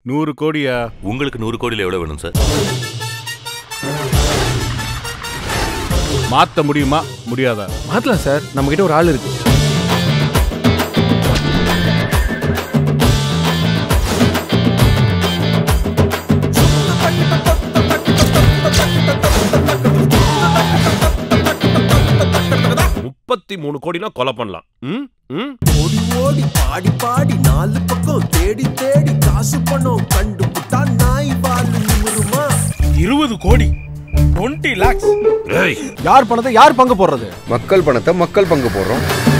நூறு கோடியா உங்களுக்கு நூறு கோடியில் எவ்வளவு வேணும் சார் மாத்த முடியுமா முடியாதா மாத்தலாம் சார் நம்ம கிட்ட ஒரு ஆள் இருக்கு முப்பத்தி மூணு கோடினா கொலை பண்ணலாம் ம் ம் ஓடி ஓடி பாடி பாடி நாலு பக்கம் தேடி தேடி காசு பணம் கண்டு புட்டா நாய் பால் நிமிருமா இருபது கோடி டுவெண்ட்டி லேக்ஸ் ஏய் யார் பணத்தை யார் பங்கு போடுறது மக்கள் பணத்தை மக்கள் பங்கு போடுறோம்